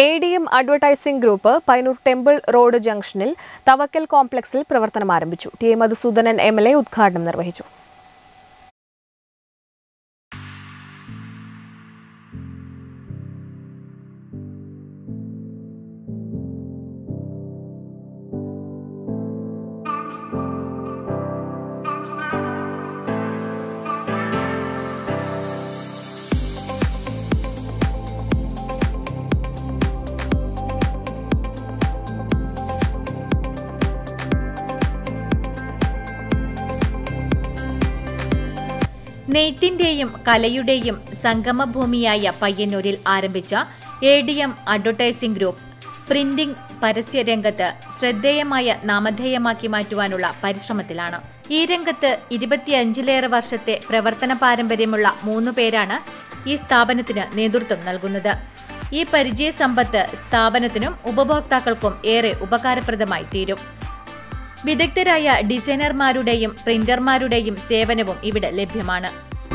A D M advertising group Payyanur temple road ജംഗ്ഷനിൽ തവക്കൽ കോംപ്ലക്സിൽ പ്രവർത്തനം ആരംഭിച്ചു T A Madhusoodanan M L A ഉദ്ഘാടനം നിർവഹിച്ചു നെയ്ത്തിന്റെയും കലയുടെയും സംഗമഭൂമിയായ പയ്യന്നൂരിൽ ആരംഭിച്ച A D M advertising group printing പരസ്യ രംഗത്ത് ശ്രദ്ധേയമായ നാമധേയമാക്കി മാറ്റുവാനുള്ള പരിശ്രമത്തിലാണ് ഈ രംഗത്ത് ഇരുപത്തിയഞ്ചിലേറെ വർഷത്തെ പ്രവർത്തന പാരമ്പര്യമുള്ള മൂന്നു പേരാണ് ഈ സ്ഥാപനത്തിന് നേതൃത്വം നൽകുന്നത് ഈ പരിചയ സമ്പത്ത് സ്ഥാപനത്തിനും ഉപഭോക്താക്കൾക്കും ഏറെ ഉപകാരപ്രദമായി തീരും വിദഗ്ധരായ ഡിസൈനർമാരുടെയും പ്രിന്റർമാരുടെയും സേവനവും ഇവിടെ ലഭ്യമാണ്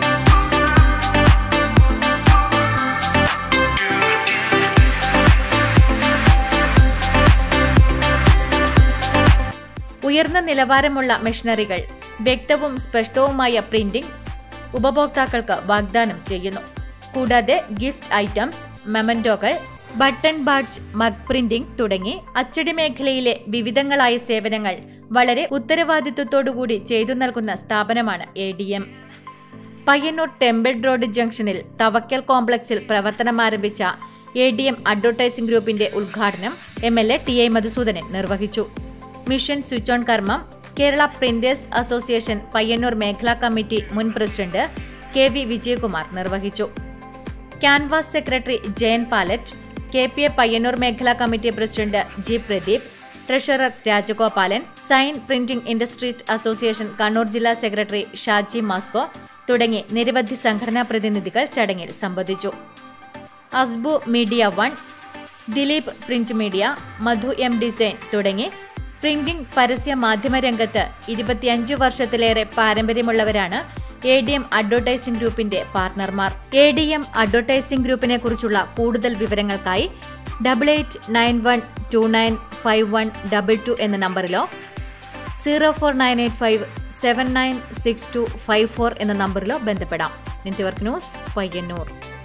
ഉയർന്ന നിലവാരമുള്ള മെഷീനറികൾ വ്യക്തവും സ്പഷ്ടവുമായ പ്രിന്റിംഗ് ഉപഭോക്താക്കൾക്ക് വാഗ്ദാനം ചെയ്യുന്നു കൂടാതെ ഗിഫ്റ്റ് ഐറ്റംസ് മെമന്റോകൾ ബട്ടൺ ബാഡ്ജ് മഗ് പ്രിന്റിംഗ് തുടങ്ങി അച്ചടി മേഖലയിലെ വിവിധങ്ങളായ സേവനങ്ങൾ വളരെ ഉത്തരവാദിത്വത്തോടുകൂടി ചെയ്തു നൽകുന്ന സ്ഥാപനമാണ് A D M Payyanur temple road ജംഗ്ഷനിൽ തവക്കൽ കോംപ്ലക്സിൽ പ്രവർത്തനം ആരംഭിച്ച എ ഡി എം അഡ്വർടൈസിംഗ് ഗ്രൂപ്പിന്റെ ഉദ്ഘാടനം M L A T I Madhusoodanan നിർവഹിച്ചു മിഷൻ സ്വിച്ച് ഓൺ കർമ്മം കേരള പ്രിന്റേഴ്സ് അസോസിയേഷൻ പയ്യന്നൂർ മേഖലാ കമ്മിറ്റി മുൻ പ്രസിഡന്റ് കെ വി വിജയകുമാർ നിർവഹിച്ചു canvas secretary Jayan palette K P A Payyanur മേഖലാ committee president G Pradeep treasurer Rajagopalan sign printing industries association Kannur ജില്ലാ secretary Shaji Moscow തുടങ്ങി നിരവധി സംഘടനാ പ്രതിനിധികൾ ചടങ്ങിൽ സംബന്ധിച്ചു Asbu media one Dileep print media Madhu M design തുടങ്ങി പ്രിന്റിംഗ് പരസ്യ മാധ്യമ രംഗത്ത് ഇരുപത്തിയഞ്ച് വർഷത്തിലേറെ പാരമ്പര്യമുള്ളവരാണ് എ ഡി എം അഡ്വർടൈസിംഗ് ഗ്രൂപ്പിന്റെ പാർട്ണർമാർ എ ഡി എം അഡ്വർടൈസിംഗ് ഗ്രൂപ്പിനെ കുറിച്ചുള്ള കൂടുതൽ വിവരങ്ങൾക്കായി double eight nine one two nine five one double two എന്ന നമ്പറിലോ zero four nine eight five seven nine six two five four എന്ന നമ്പറിലോ ബന്ധപ്പെടാം നെറ്റ്വർക്ക് ന്യൂസ് പയ്യന്നൂർ